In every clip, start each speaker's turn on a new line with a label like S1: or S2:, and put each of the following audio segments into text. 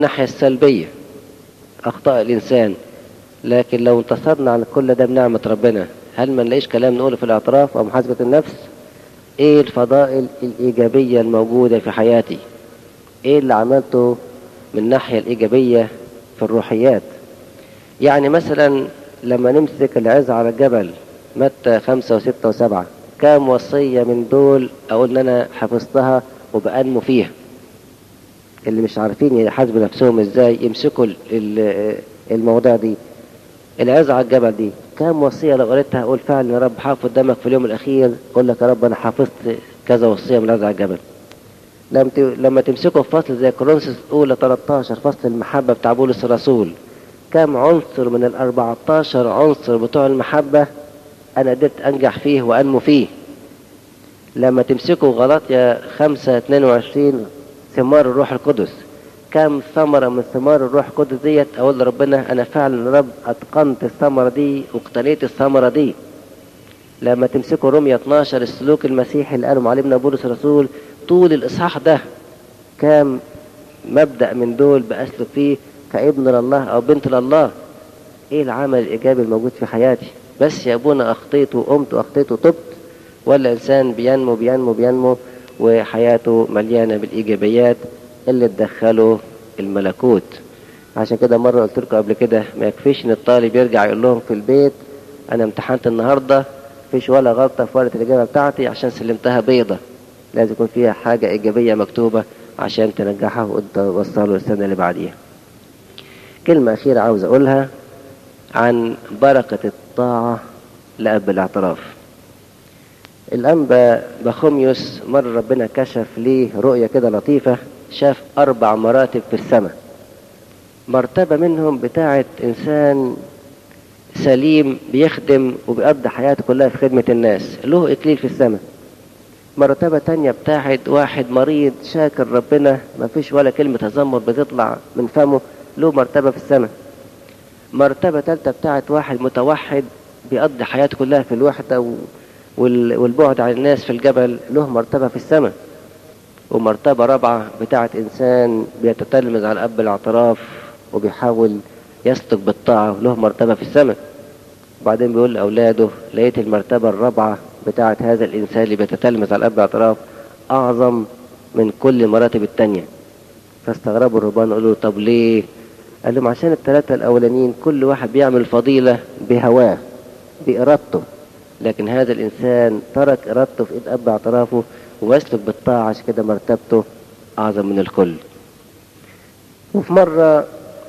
S1: الناحية السلبية أخطاء الإنسان لكن لو انتصرنا على كل ده بنعمة ربنا هل ما نلاقيش كلام نقوله في الاعتراف أو محاسبة النفس إيه الفضائل الإيجابية الموجودة في حياتي إيه اللي عملته من الناحية الإيجابية في الروحيات يعني مثلا لما نمسك العظة على الجبل متى خمسة وستة وسبعة كام وصية من دول أقول إن أنا حفظتها وبأنمو فيها اللي مش عارفين يحاسبوا نفسهم ازاي يمسكوا المواضيع دي العظة على الجبل دي كام وصية لو قريتها اقول فعلا يا رب حافظ قدامك في اليوم الاخير اقول لك يا رب انا حافظت كذا وصية من العظة على الجبل لما لما تمسكوا في فصل زي كورنثوس الاولى 13 فصل المحبة بتاع بولس الرسول كام عنصر من ال 14 عنصر بتوع المحبة انا قدرت انجح فيه وانمو فيه لما تمسكوا غلطية 5 22 ثمار الروح القدس كم ثمرة من ثمار الروح القدس ديت أقول لربنا أنا فعلا يا رب أتقنت الثمرة دي واقتنيت الثمرة دي لما تمسكوا رومية 12 السلوك المسيحي اللي قاله معلمنا بولس الرسول طول الإصحاح ده كام مبدأ من دول بأسلك فيه كابن لله أو بنت لله إيه العمل الإيجابي الموجود في حياتي بس يا أبونا أخطيت وقمت وأخطيت وتبت ولا إنسان بينمو بينمو بينمو وحياته مليانة بالإيجابيات اللي تدخله الملكوت عشان كده مرة قلت لكم قبل كده ما يكفيش إن الطالب يرجع يقول لهم في البيت أنا امتحنت النهاردة مفيش ولا غلطة في ورقة الإجابة بتاعتي عشان سلمتها بيضة لازم يكون فيها حاجة إيجابية مكتوبة عشان تنجحها وتوصله للسنة اللي بعديها كلمة أخيرة عاوز أقولها عن بركة الطاعة لأب الاعتراف الأنبا بخوميوس مرة ربنا كشف ليه رؤية كده لطيفة شاف أربع مراتب في السماء مرتبة منهم بتاعة إنسان سليم بيخدم وبيقضي حياته كلها في خدمة الناس له إكليل في السماء مرتبة تانية بتاعة واحد مريض شاكر ربنا ما فيش ولا كلمة تذمر بتطلع من فمه له مرتبة في السماء مرتبة تالتة بتاعة واحد متوحد بيقضي حياته كلها في الوحدة و... والبعد عن الناس في الجبل له مرتبة في السماء ومرتبة رابعة بتاعة إنسان بيتتلمذ على أب الاعتراف وبيحاول يسلك بالطاعة له مرتبة في السماء وبعدين بيقول لأولاده لقيت المرتبة الرابعة بتاعة هذا الإنسان اللي بيتتلمذ على أب الاعتراف أعظم من كل المراتب التانية فاستغربوا الرهبان قالوا طب ليه؟ قال لهم عشان الثلاثة الأولانيين كل واحد بيعمل فضيلة بهواه بإرادته لكن هذا الإنسان ترك إرادته في إيد أب اعترافه ويسلك بالطاعة عشان كده مرتبته أعظم من الكل وفي مرة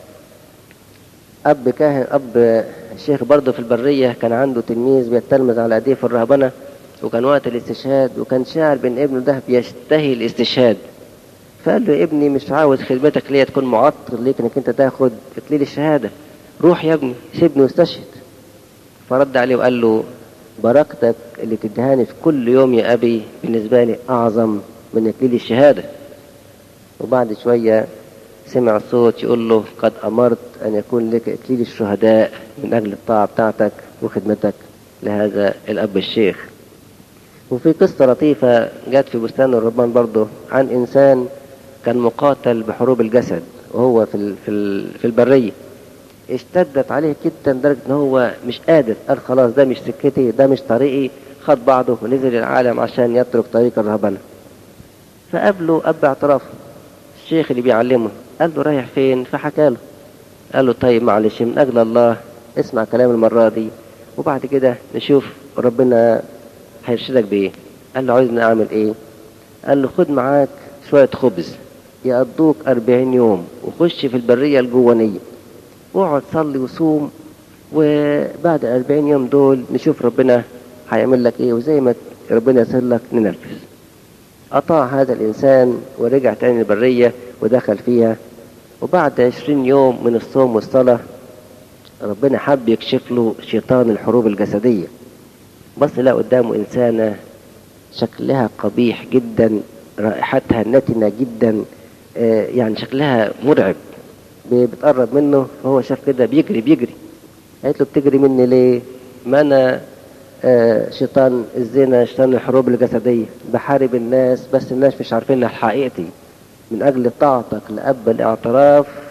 S1: أب كاهن أب الشيخ برضه في البرية كان عنده تلميذ بيتلمذ على أيديه في الرهبنة وكان وقت الاستشهاد وكان شاعر بأن ابنه ده بيشتهي الاستشهاد فقال له يا ابني مش عاوز خدمتك ليا تكون معطل ليك انك انت تاخد اكليل الشهاده روح يا ابني سيبني واستشهد فرد عليه وقال له بركتك اللي بتدهاني في كل يوم يا أبي بالنسبة لي أعظم من إكليل الشهادة وبعد شوية سمع صوت يقول له قد أمرت أن يكون لك إكليل الشهداء من أجل الطاعة بتاعتك وخدمتك لهذا الأب الشيخ وفي قصة لطيفة جت في بستان الربان برضه عن إنسان كان مقاتل بحروب الجسد وهو في في في البرية اشتدت عليه جدا لدرجة ان هو مش قادر قال خلاص ده مش سكتي ده مش طريقي خد بعضه ونزل العالم عشان يترك طريق الرهبنة فقابله أب اعتراف الشيخ اللي بيعلمه قال له رايح فين فحكى له قال له طيب معلش من أجل الله اسمع كلام المرة دي وبعد كده نشوف ربنا هيرشدك بإيه قال له عايزني أعمل إيه قال له خد معاك شوية خبز يقضوك أربعين يوم وخش في البرية الجوانية واقعد صلي وصوم وبعد أربعين يوم دول نشوف ربنا هيعمل لك ايه وزي ما ربنا يسر لك ننفذ أطاع هذا الإنسان ورجع تاني البرية ودخل فيها وبعد عشرين يوم من الصوم والصلاة ربنا حب يكشف له شيطان الحروب الجسدية بص لقى قدامه إنسانة شكلها قبيح جدا رائحتها نتنة جدا آه يعني شكلها مرعب بتقرب منه فهو شاف كده بيجري بيجري قالت له بتجري مني ليه ما انا آه شيطان الزنا شيطان الحروب الجسدية بحارب الناس بس الناس مش عارفين حقيقتي من أجل طاعتك لأب الاعتراف